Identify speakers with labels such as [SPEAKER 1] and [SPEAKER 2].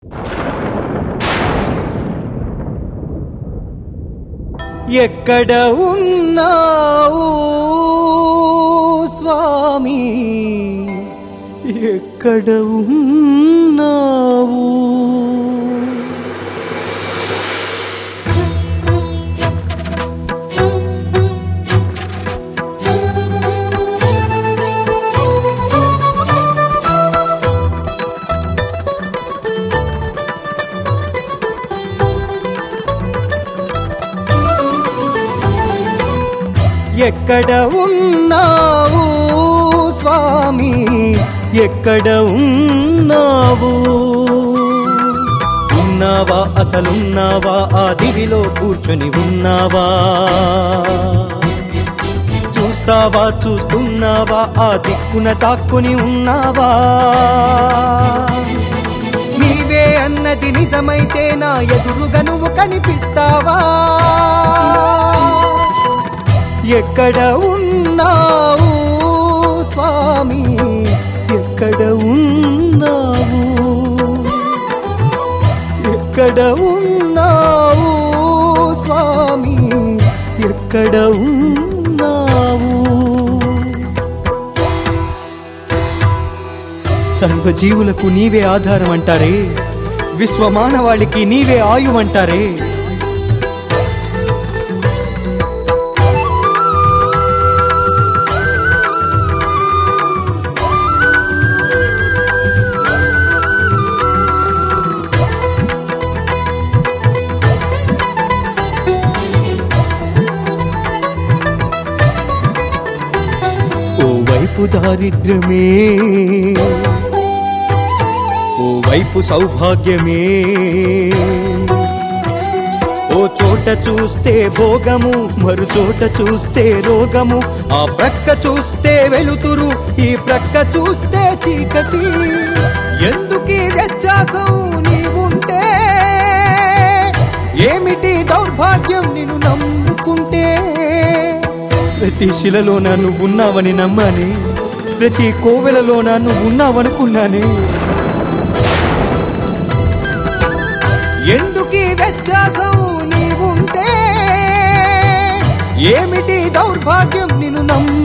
[SPEAKER 1] ఎక్కడ ఉన్నావు స్వామి ఎక్కడ ఉన్నావు ఎక్కడ ఉన్నావు స్వామి ఎక్కడ ఉన్నావు ఉన్నావా అసలున్నావా ఆ దివిలో కూర్చొని ఉన్నావా చూస్తావా చూస్తున్నావా ఆ దిక్కున తాక్కుని ఉన్నావా నీవే అన్నది నిజమైతే నా ఎదురుగా నువ్వు కనిపిస్తావా ఎక్కడ ఉన్నావు స్వామి ఎక్కడ ఉన్నావు ఎక్కడ ఉన్నావు స్వామి ఎక్కడ ఉన్నావు సర్వజీవులకు నీవే ఆధారం అంటారే విశ్వమానవాళికి నీవే ఆయువంటారే ఓ వైపు దారిద్ర్యమే ఓ వైపు సౌభాగ్యమే ఓ చోట చూస్తే భోగము మరు చోట చూస్తే రోగము ఆ ప్రక్క చూస్తే వెలుతురు ఈ ప్రక్క చూస్తే చీకటి ఎందుకీ వ్యత్యాసం నీవుంటే ఏమిటి దౌర్భాగ్యం నిన్ను నమ్ముకుంటే ప్రతి శిలలోన నువ్వున్నావని నమ్మాని ప్రతి కోవెలలోన నువ్వున్నావనుకున్నానే ఎందుకీ వ్యత్యాసం నీవుంటే ఏమిటి దౌర్భాగ్యం నిన్ను నమ్ము